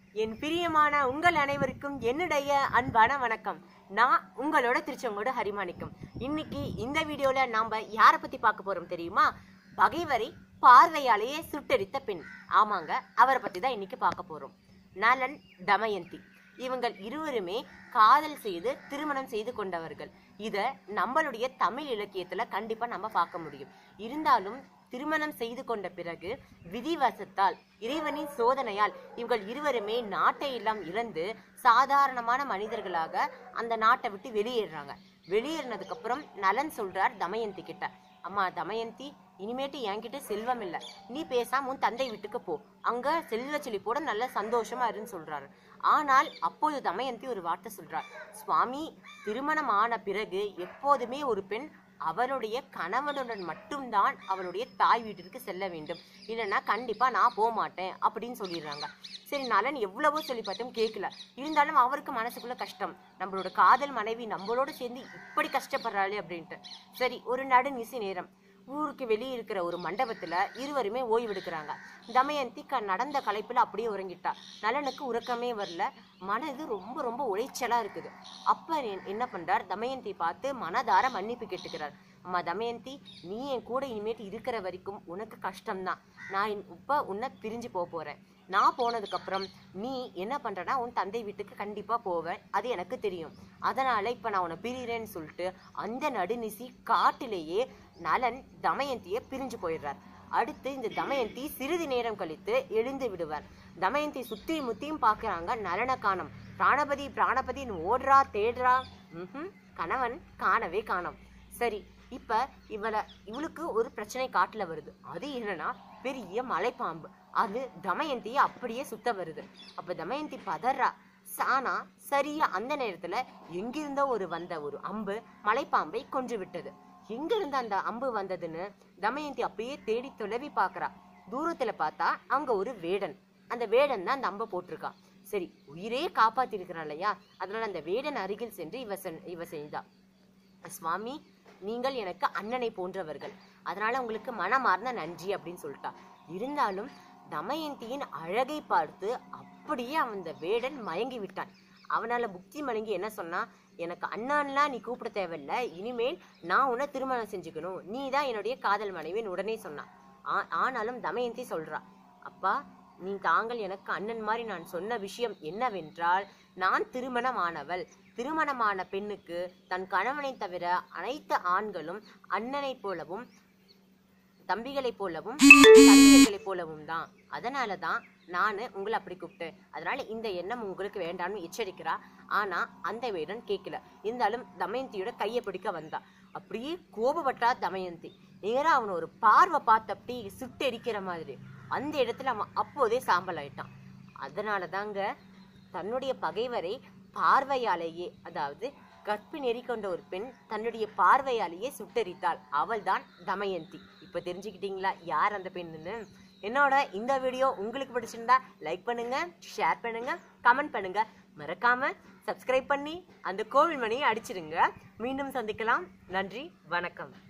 என் பிரியமான உங்கள் அனைவருக்கும் என்னுடைய அன்பான வணக்கம் நான் உங்களோட திருச்செங்கோடு ஹரிமாணிக்கம் இன்னைக்கு இந்த வீடியோல நாம யாரை பத்தி பார்க்க போறோம் தெரியுமா பகைவரை பார்வையாலேயே சுட்டெரித்த பெண் ஆமாங்க அவரை பத்தி தான் இன்னைக்கு பார்க்க போறோம் நலன் தமயந்தி இவங்கள் இருவருமே காதல் செய்து திருமணம் செய்து கொண்டவர்கள் இத நம்மளுடைய தமிழ் இலக்கியத்துல கண்டிப்பா நம்ம பார்க்க முடியும் இருந்தாலும் திருமணம் செய்து கொண்ட பிறகு விதிவசத்தால் இறைவனின் சோதனையால் இவர்கள் இருவருமே நாட்டை எல்லாம் இழந்து சாதாரணமான மனிதர்களாக அந்த நாட்டை விட்டு வெளியேறாங்க வெளியேறினதுக்கு அப்புறம் நலன் சொல்றார் தமயந்தி கிட்ட அம்மா தமயந்தி இனிமேட்டு என்கிட்ட செல்வம் இல்ல நீ பேசாம உன் தந்தை வீட்டுக்கு போ அங்க செல்வ செழிப்போட நல்ல சந்தோஷமா இருன்னு சொல்றாரு ஆனால் அப்போது தமயந்தி ஒரு வார்த்தை சொல்றார் சுவாமி திருமணம் ஆன பிறகு எப்போதுமே ஒரு பெண் அவளுடைய கணவனுடன் மட்டும்தான் அவளுடைய தாய் வீட்டிற்கு செல்ல வேண்டும் இல்லைன்னா கண்டிப்பா நான் போக மாட்டேன் அப்படின்னு சொல்லிடுறாங்க சரி நலன் எவ்வளவோ சொல்லி பார்த்தும் கேட்கல இருந்தாலும் அவருக்கு மனசுக்குள்ள கஷ்டம் நம்மளோட காதல் மனைவி நம்மளோட சேர்ந்து இப்படி கஷ்டப்படுறாளே அப்படின்ட்டு சரி ஒரு நடுநிசி நேரம் ஊருக்கு வெளியே இருக்கிற ஒரு மண்டபத்துல இருவருமே ஓய்வெடுக்கிறாங்க தமயந்தி க நடந்த களைப்புல அப்படியே உறங்கிட்டா நலனுக்கு உறக்கமே வரல மனது ரொம்ப ரொம்ப உளைச்சலா இருக்குது அப்ப என்- என்ன பண்றார் தமயந்தி பார்த்து மனதார மன்னிப்பு கேட்டுக்கிறார் அம்மா தமயந்தி நீ என் கூட இனிமேட்டு இருக்கிற வரைக்கும் உனக்கு கஷ்டம்தான் நான் இன்- இப்ப உன்னை பிரிஞ்சு போக போறேன் நான் போனதுக்கு அப்புறம் நீ என்ன பண்றனா உன் தந்தை வீட்டுக்கு கண்டிப்பா போவேன் அது எனக்கு தெரியும் அதனால இப்ப நான் உன்னை பிரிகிறேன்னு சொல்லிட்டு அந்த நடுநிசி காட்டிலேயே நலன் தமயந்திய பிரிஞ்சு போயிடுறார் அடுத்து இந்த தமயந்தி சிறிது நேரம் கழித்து எழுந்து விடுவார் தமயந்தி சுத்தி முத்தியும் பார்க்கறாங்க நலன காணோம் பிராணபதி பிராணபதின்னு ஓடுறா தேடுறா ம்ஹும். கணவன் காணவே காணோம் சரி இப்ப இவளை இவளுக்கு ஒரு பிரச்சனை காட்டுல வருது அது என்னன்னா பெரிய மலைப்பாம்பு அது தமயந்திய அப்படியே சுத்த வருது அப்ப தமயந்தி பதறா சானா சரியா அந்த நேரத்துல எங்கிருந்தோ ஒரு வந்த ஒரு அம்பு மலைப்பாம்பை கொன்று விட்டது எங்க இருந்து அந்த அம்பு வந்ததுன்னு தமயந்தி அப்படியே தேடி தொலைவி பார்க்கறா தூரத்துல பார்த்தா அங்க ஒரு வேடன் அந்த வேடன் தான் அந்த அம்பை போட்டிருக்கான் சரி உயிரே காப்பாத்திருக்கிறான் இல்லையா அதனால அந்த வேடன் அருகில் சென்று இவ சென்- இவ செய்தா சுவாமி நீங்கள் எனக்கு அண்ணனை போன்றவர்கள் அதனால உங்களுக்கு மனமார்ந்த நன்றி அப்படின்னு சொல்லிட்டா இருந்தாலும் தமயந்தியின் அழகை பார்த்து அப்படியே அந்த வேடன் மயங்கி விட்டான் அவனால புக்தி மயங்கி என்ன சொன்னா எனக்கு அண்ணான்லாம் நீ கூப்பிட தேவையில்ல இனிமேல் நான் உன்னை திருமணம் செஞ்சுக்கணும் நீ தான் என்னுடைய காதல் மனைவின்னு உடனே சொன்னான் ஆ- ஆனாலும் தமயந்தி சொல்றா அப்பா நீ தாங்கள் எனக்கு அண்ணன் மாதிரி நான் சொன்ன விஷயம் என்னவென்றால் நான் திருமணமானவள் திருமணமான பெண்ணுக்கு தன் கணவனை தவிர அனைத்து ஆண்களும் அண்ணனைப் போலவும் தம்பிகளைப் போலவும் தம்பிகளைப் போலவும் தான் அதனால தான் நான் உங்களை அப்படி கூப்பிட்டேன் அதனால இந்த எண்ணம் உங்களுக்கு வேண்டாம்னு எச்சரிக்கிறா ஆனா அந்த வேடன் கேட்கல இருந்தாலும் தமயந்தியோட கையை பிடிக்க வந்தா அப்படியே கோபப்பட்டா தமயந்தி நேரா அவனை ஒரு பார்வை பார்த்து அப்படியே சுட்டெரிக்கிற மாதிரி அந்த இடத்துல அவன் அப்போதே சாம்பல் ஆயிட்டான் அதனால தாங்க தன்னுடைய பகைவரை பார்வையாலேயே அதாவது கற்பு நெறி கொண்ட ஒரு பெண் தன்னுடைய பார்வையாலேயே சுட்டெரித்தாள் அவள்தான் தமயந்தி இப்ப தெரிஞ்சுக்கிட்டீங்களா யார் அந்த பெண்ணுன்னு என்னோட இந்த வீடியோ உங்களுக்கு பிடிச்சிருந்தா லைக் பண்ணுங்க ஷேர் பண்ணுங்க கமெண்ட் பண்ணுங்க மறக்காம சப்ஸ்கிரைப் பண்ணி அந்த கோவில் மணியை அடிச்சிருங்க மீண்டும் சந்திக்கலாம் நன்றி வணக்கம்